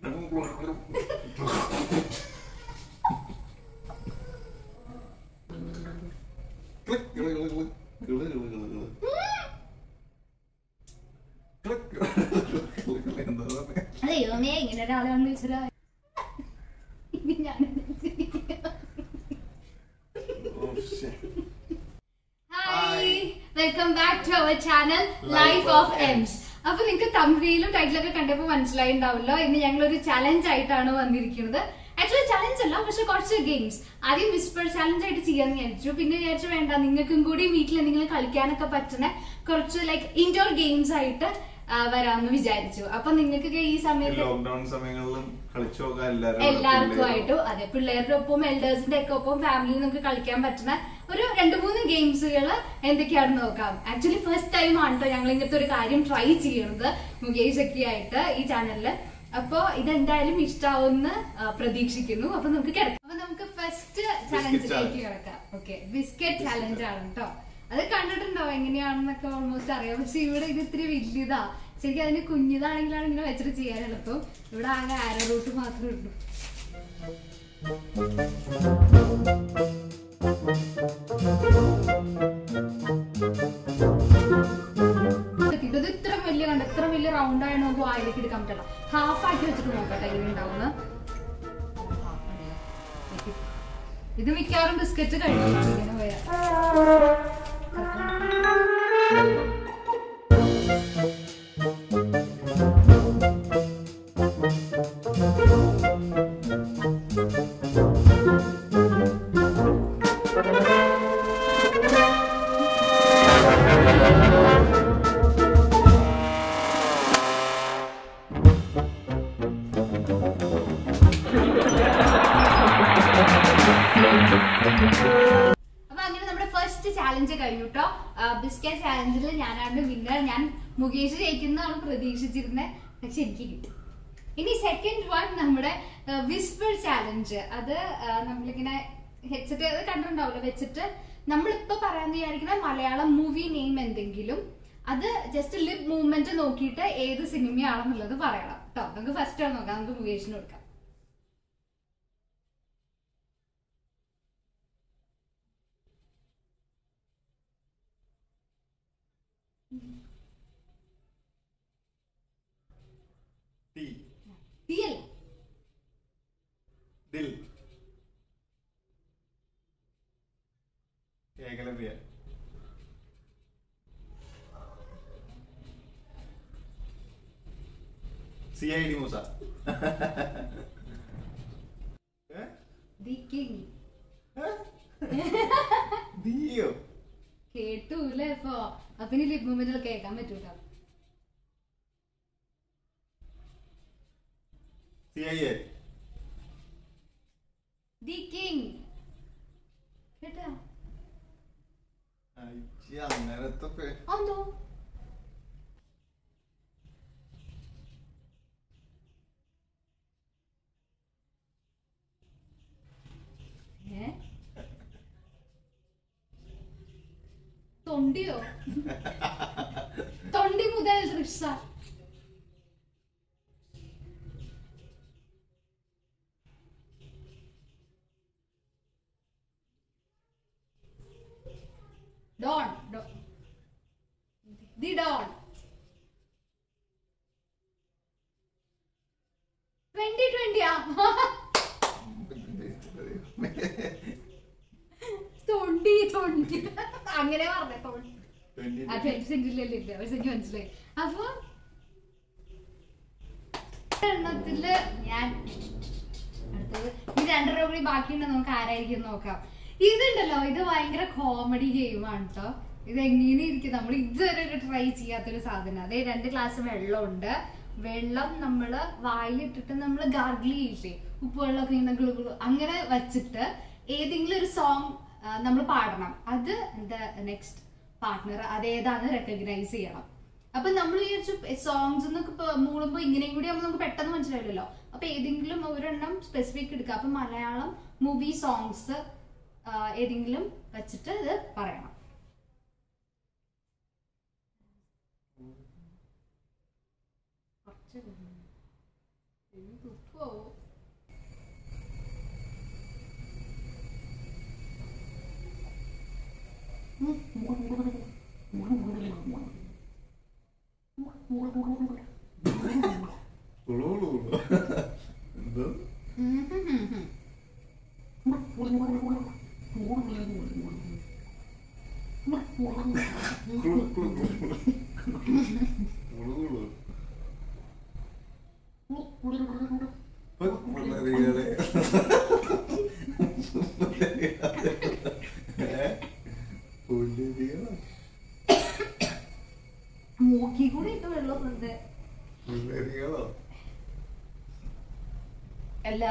എന്താ പറഞ്ഞേ? ദൈവമേ ഇങ്ങനെ ഒരാളെ വന്ന് വിളിച്ചൊരാ ഇനി ഞാൻ Oh, shit. Hi welcome back to our channel life of എംസ് അപ്പൊ നിങ്ങൾക്ക് തമിഴിലും ടൈറ്റിലൊക്കെ കണ്ടപ്പോൾ മനസ്സിലായി ഉണ്ടാവല്ലോ ഇന്ന് ഞങ്ങൾ ഒരു ചലഞ്ച് ആയിട്ടാണ് വന്നിരിക്കുന്നത് ആക്ച്വലി ചലഞ്ച് അല്ല പക്ഷെ കുറച്ച് ഗെയിംസ് ആദ്യം വിസ്പർ ചലഞ്ച് ആയിട്ട് ചെയ്യാന്ന് വിചാരിച്ചു പിന്നെ വിചാരിച്ചു വേണ്ട നിങ്ങൾക്കും കൂടി വീട്ടിൽ എന്തെങ്കിലും കളിക്കാനൊക്കെ പറ്റുന്ന കുറച്ച് ലൈക്ക് ഇൻഡോർ ഗെയിംസ് ആയിട്ട് ആ, വരാമെന്ന് വിചാരിച്ചു അപ്പൊ നിങ്ങൾക്ക് ഈ ഈ സമയത്ത് ലോക്ക്ഡൌൺ സമയങ്ങളിലും കളിച്ചു നോക്കാൻ എല്ലാവരും എല്ലാവർക്കും ആയിട്ടും അതെ പിള്ളേരുടെ ഒപ്പം എൽഡേഴ്സിന്റെ ഒക്കെ ഒപ്പം ഫാമിലി നമുക്ക് കളിക്കാൻ പറ്റുന്ന ഒരു രണ്ട് മൂന്ന് ഗെയിംസുകൾ എന്തൊക്കെയാണെന്ന് നോക്കാം ആക്ച്വലി ഫസ്റ്റ് ടൈം ആണ് കേട്ടോ ഞങ്ങൾ ഇങ്ങനത്തെ ഒരു കാര്യം ട്രൈ ചെയ്യണത് മുകേഷ് ഒക്കെ ആയിട്ട് ഈ ചാനലില് അപ്പൊ ഇതെന്തായാലും ഇഷ്ടാവുമെന്ന് ആ, പ്രതീക്ഷിക്കുന്നു അപ്പൊ നമുക്ക് കിടക്കാം അപ്പൊ നമുക്ക് ഫസ്റ്റ് ചലഞ്ചിലേക്ക് challenge. കിടക്കാം ഓക്കെ ബിസ്ക്കറ്റ് ചലഞ്ച് ആണ് കേട്ടോ അത് കണ്ടിട്ടുണ്ടോ എങ്ങനെയാണെന്നൊക്കെ ഓൾമോസ്റ്റ് അറിയാം പക്ഷെ ഇവിടെ ഇത് ഇത്തിരി വലിയതാ ശരിക്കും അതിന് കുഞ്ഞിതാണെങ്കിലാണ് ഇങ്ങനെ വെച്ചിട്ട് ചെയ്യാൻ എളുപ്പം ഇവിടെ ആകെ ആരോ റൂട്ട് മാത്രമേ ഉള്ളൂ ഇത് ഇത്ര വലിയ കണ്ട ഇത്ര വലിയ റൗണ്ട് ആയ നമുക്ക് വായിലേക്ക് എടുക്കാൻ പറ്റില്ല ഹാഫ് ആക്കി വെച്ചിട്ട് നോക്കട്ടെ എങ്ങനെ ഉണ്ടാവുന്ന ഇത് മിക്കവാറും ബിസ്ക്കറ്റ് കഴിക്കും ഇങ്ങനെ പോയാ അപ്പൊ അങ്ങനെ നമ്മുടെ ഫസ്റ്റ് ചാലഞ്ച് കഴിഞ്ഞു കേട്ടോ ബിസ്ക്കറ്റ് ചാലഞ്ചിൽ ഞാനാണ് വിന്നർ ഞാൻ മുകേഷ് ജയിക്കുന്നതാണ് പ്രതീക്ഷിച്ചിരുന്നത് പക്ഷെ എനിക്ക് കിട്ടി ഇനി സെക്കൻഡ് വൺ നമ്മുടെ വിസ്പർ ചാലഞ്ച് അത് ആ, നമ്മളിങ്ങനെ ഹെഡ്സെറ്റ് അത് കണ്ടിട്ടുണ്ടാവില്ല വെച്ചിട്ട് നമ്മളിപ്പോ പറയാൻ വിചാരിക്കുന്ന മലയാളം മൂവി നെയിം എന്തെങ്കിലും അത് ജസ്റ്റ് ലിപ് മൂവ്മെന്റ് നോക്കിയിട്ട് ഏത് സിനിമയാണെന്നുള്ളത് പറയണം കേട്ടോ നമുക്ക് ഫസ്റ്റ് നോക്കാം നമുക്ക് മുകേഷിന് കൊടുക്കാം ടി തീയല്ല Dil Ekalavya C I D Moosa ഏ? ദി കിങ് ഏ? ദിയോ കേട്ടൂല്ലേ ഇപ്പൊ അപ്പൊ ഇനി ലിപ് മൂവ്മെന്റിൽ കേൾക്കാൻ പറ്റൂല C I A the king കേട്ടാ അയ്യ, അങ്ങനത്തെ പേ- എന്തോ ഏ? തൊണ്ടിയോ തൊണ്ടി മുതൽ റിക്ഷ ഡോൺ ഡോ- ദി ഡോൺ ട്വന്റി ട്വന്റിയാ തൊണ്ടി തൊണ്ടി അങ്ങനെ പറഞ്ഞ തൊണ്ടി Twenty- ആ ട്വന്റി സെന്റിലല്ലേ ഇല്ല പക്ഷെ എനിക്ക് മനസ്സിലായി അപ്പൊ എണ്ണത്തില് ഞാൻ അടുത്തത് ഈ രണ്ടെണ്ണം കൂടി ബാക്കിയുണ്ട് നമുക്ക് ആരായിരിക്കും എന്ന് നോക്കാം ഇതുണ്ടല്ലോ ഇത് ഭയങ്കര കോമഡി ഗെയിമാണ് കേട്ടോ ഇത് എങ്ങനെ ഇരിക്കും നമ്മൾ ഇതുവരെ ട്രൈ ചെയ്യാത്തൊരു സാധനം അതേ രണ്ട് ഗ്ലാസ് വെള്ളമുണ്ട് വെള്ളം നമ്മള് വായിലിട്ടിട്ട് നമ്മൾ ഗാർഗിൾ ചെയ്യില്ലേ ഉപ്പുവെള്ളമൊക്കെ ഇങ്ങനെ ഗുളു ഗുളു അങ്ങനെ വെച്ചിട്ട് ഏതെങ്കിലും ഒരു സോങ് നമ്മൾ പാടണം അത് എന്താ നെക്സ്റ്റ് പാർട്ട്ണർ അതേതാണ് റെക്കഗ്നൈസ് ചെയ്യണം അപ്പൊ നമ്മൾ വിചാരിച്ചു സോങ്സ് എന്നൊക്കെ ഇപ്പൊ മൂളുമ്പോ ഇങ്ങനെയും കൂടി ആകുമ്പോൾ നമുക്ക് പെട്ടെന്ന് മനസ്സിലാവില്ലല്ലോ അപ്പൊ ഏതെങ്കിലും ഒരെണ്ണം സ്പെസിഫിക് എടുക്കുക അപ്പൊ മലയാളം മൂവി സോങ്സ് ഏതെങ്കിലും വെച്ചിട്ട് ഇത് പറയണം കുറച്ച് ഉപ്പോ ഉളു ഉളു ഉളു. എന്തോ കുളു കുളു കുളു. ഉളു ഉളു. പിള്ളേരികളെ. ഏ? പുള്ളിരികളോ? മൂക്കി കൂടി ഇട്ട് വെള്ളമുണ്ട് പുള്ളേരികളോ? അല്ല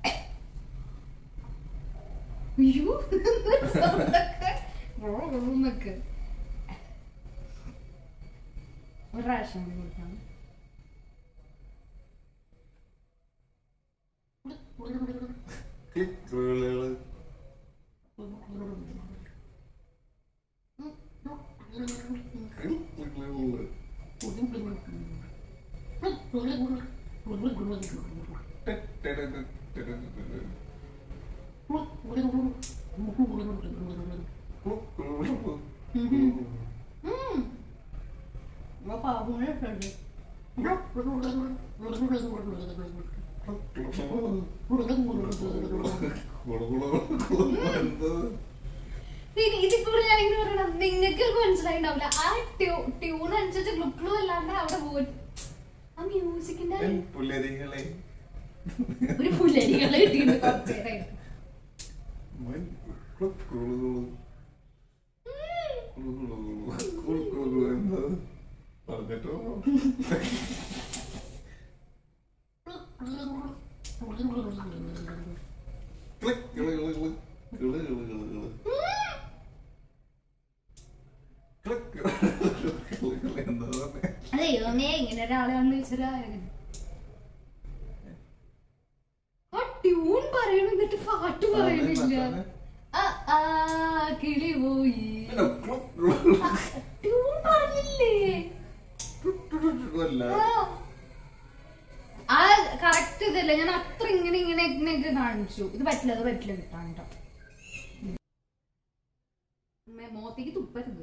അയ്യോ സൗണ്ടൊക്കെ എന്നൊക്കെ ഒരു പ്രാവശ്യം കൂടി കൊടുക്കാം ക്ലിക്ക് പുള്ളികള്. ക്ലിക്ക് പുള്ളികള്. ഉം. ഇപ്പൊ പാവങ്ങളെ ഇട്ടുണ്ട്. പിന്നെ ഇതിപ്പോ ഞാൻ ഇങ്ങനെ പറയണം നിങ്ങൾക്ക് മനസ്സിലായിണ്ടാവില്ല ആ ട്യൂൺ അനുസരിച്ച് ഗ്ലുക്ലു അല്ലാണ്ട് അവിടെ പോയി ആ മ്യൂസിക്കിന്റെ പുല്ലരികളെ ഒരു പുലരികളെ കിട്ടിയിട്ടുണ്ട് കുറച്ച് നേരമായിട്ട് പറഞ്ഞിട്ടോ ക്ലിക്ക് കിളി കിളി കിളി കിളി കിളി കിളി കിളി ക്ലിക്ക് കിളി കിളി എന്താ പറഞ്ഞേ അതെ ദൈവമേ ഇങ്ങനെ ഒരാളെ വന്ന് വെച്ചാ ആ ട്യൂൺ പറയണം എന്നിട്ട് പാട്ട് പറയണില്ല ആ ആ കിളി പോയി ട്യൂൺ പറഞ്ഞില്ലേ ആ. ആ കറക്റ്റ് ഇതല്ല ഞാൻ അത്ര ഇങ്ങനെ ഇങ്ങനെ ഇങ്ങനെയൊക്കെ കാണിച്ചു ഇത് പറ്റില്ല അത് പറ്റില്ല കിട്ടാൻ കേട്ടോ ഉമ്മേ, മോത്തേക്ക് തുപ്പരുത്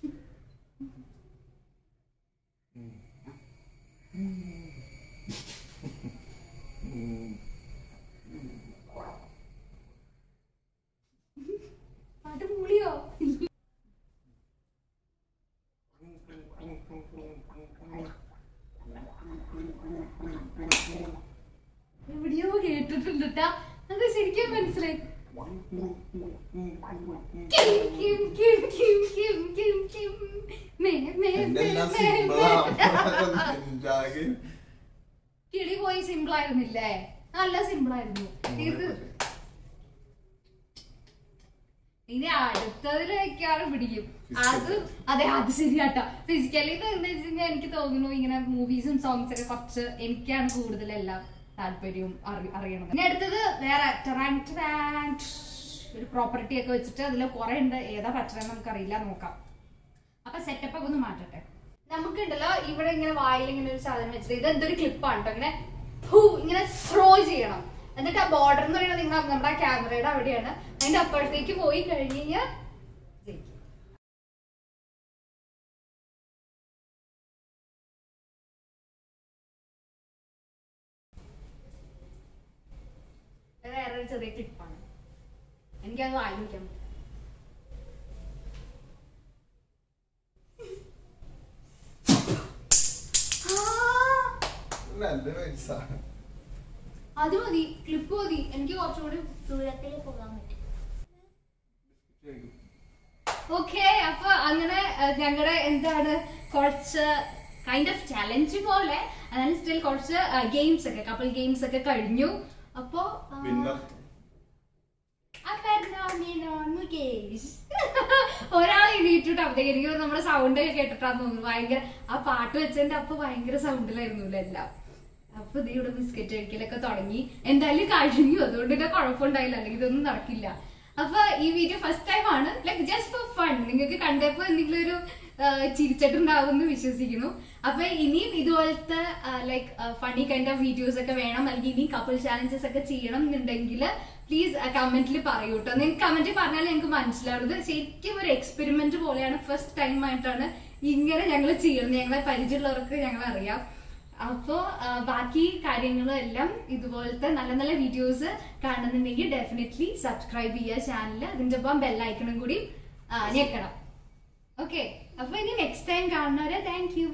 പാട്ട് മൂളിയോ എവിടെയോ കേട്ടിട്ടുണ്ട് ട്ടാ. അത് ശരിക്കും മനസ്സിലായി കിം, കിം, കിം, കിം, കിം, കിം, കിം. മേ, മേ, മേ, എന്തെല്ലാം മേ, മേ. സിമ്പിളാണ് കിളി പോയി സിമ്പിൾ ആയിരുന്നില്ലേ നല്ല സിമ്പിൾ ആയിരുന്നു ഇത് ഇനി അടുത്തതിൽ വെക്കാറ് പിടിക്കും അത് അതെ അത് ശരിയാട്ടോ ഫിസിക്കലി എന്താ വെച്ചാൽ എനിക്ക് തോന്നുന്നു ഇങ്ങനെ മൂവീസും സോങ്സ് ഒക്കെ കുറച്ച് എനിക്കാണ് കൂടുതലെല്ലാം താല്പര്യവും അറി- അറിയണത് ഇനി അടുത്തത് വേറെ ടെറാൻ ടെറാൻ ഒരു പ്രോപ്പർട്ടി ഒക്കെ വെച്ചിട്ട് അതിൽ കുറെ ഉണ്ട് ഏതാ പറ്റണെന്ന് നമുക്കറിയില്ല നോക്കാം അപ്പൊ സെറ്റപ്പ് ഒക്കെ ഒന്ന് മാറ്റട്ടെ നമുക്കുണ്ടല്ലോ ഇവിടെ ഇങ്ങനെ വായിൽ ഇങ്ങനെ ഒരു സാധനം വെച്ചിട്ട് ഇത് എന്തൊരു ക്ലിപ്പാണ് കേട്ടോ ഇങ്ങനെ ഫൂ ഇങ്ങനെ സ്ക്രോ ചെയ്യണം എന്നിട്ട് ആ ബോർഡർ എന്ന് പറയുന്നത് നിങ്ങൾ നമ്മുടെ ക്യാമറയുടെ അവിടെയാണ് അതിന്റെ അപ്പുറത്തേക്ക് പോയി കഴിഞ്ഞ് കഴിഞ്ഞാൽ ജയിക്കും. ഇത് വേറൊരു ചെറിയ ക്ലിപ്പാണ് എനിക്കത് വായിൽ വയ്ക്കാൻ പറ്റും ആ നല്ല പൈസ അത് മതി ക്ലിപ്പ് മതി എനിക്ക് കുറച്ചുകൂടി ദൂരത്തേക്ക് പോകാൻ പറ്റും ഓക്കെ അപ്പൊ അങ്ങനെ ഞങ്ങളുടെ എന്താണ് കുറച്ച് കൈൻഡ് ഓഫ് ചലഞ്ച് പോലെ അതായത് സ്റ്റിൽ കുറച്ച് ഗെയിംസ് ഒക്കെ കപ്പിൾ ഗെയിംസ് ഒക്കെ കഴിഞ്ഞു അപ്പോ ആ, പിന്നെ അപർണ മേനോൻ മുകേഷ് ഒരാൾ എണീറ്റിട്ട് അപ്പോഴത്തേക്ക് എനിക്ക് തോന്നുന്നു നമ്മുടെ സൗണ്ട് ഒക്കെ കേട്ടിട്ടാന്ന് തോന്നുന്നു ഭയങ്കര ആ പാട്ട് വെച്ചതിന്റെ അപ്പൊ ഭയങ്കര സൗണ്ടിലായിരുന്നു എല്ലാം അപ്പൊ ഇത് ഇവിടെ ബിസ്ക്കറ്റ് കഴിക്കലൊക്കെ തുടങ്ങി എന്തായാലും കഴിഞ്ഞു അതുകൊണ്ട് തന്നെ കുഴപ്പമുണ്ടായില്ല അല്ലെങ്കിൽ ഇതൊന്നും നടക്കില്ല അപ്പൊ ഈ വീഡിയോ ഫസ്റ്റ് ടൈം ആണ് ലൈക്ക് ജസ്റ്റ് ഫോർ ഫൺ നിങ്ങൾക്ക് കണ്ടപ്പോ എന്തെങ്കിലും ഒരു ചിരിച്ചിട്ടുണ്ടാവും എന്ന് വിശ്വസിക്കുന്നു അപ്പൊ ഇനിയും ഇതുപോലത്തെ like funny kind of videos ഒക്കെ വേണം അല്ലെങ്കിൽ ഇനി കപ്പിൾ ചാലഞ്ചസ് ഒക്കെ ചെയ്യണം എന്നുണ്ടെങ്കിൽ പ്ലീസ് കമന്റിൽ പറയൂ കേട്ടോ നിങ്ങൾക്ക് കമന്റിൽ പറഞ്ഞാൽ ഞങ്ങൾക്ക് മനസ്സിലാവുന്നത് ശരിക്കും ഒരു എക്സ്പെരിമെന്റ് പോലെയാണ് ഫസ്റ്റ് ടൈം ആയിട്ടാണ് ഇങ്ങനെ ഞങ്ങൾ ചെയ്യുന്നത് ഞങ്ങളെ പരിചയമുള്ളവർക്ക് ഞങ്ങൾ അറിയാം അപ്പോ ആ, ബാക്കി കാര്യങ്ങളും എല്ലാം ഇതുപോലത്തെ നല്ല നല്ല വീഡിയോസ് കാണുന്നുണ്ടെങ്കിൽ ഡെഫിനറ്റ്ലി സബ്സ്ക്രൈബ് ചെയ്യുക ചാനൽ അതിന്റെ ഒപ്പം ബെല്ലൈക്കണും കൂടി ആ, ഞെക്കണം ഓക്കെ അപ്പൊ ഇനി നെക്സ്റ്റ് ടൈം കാണുന്നവരെ താങ്ക് യു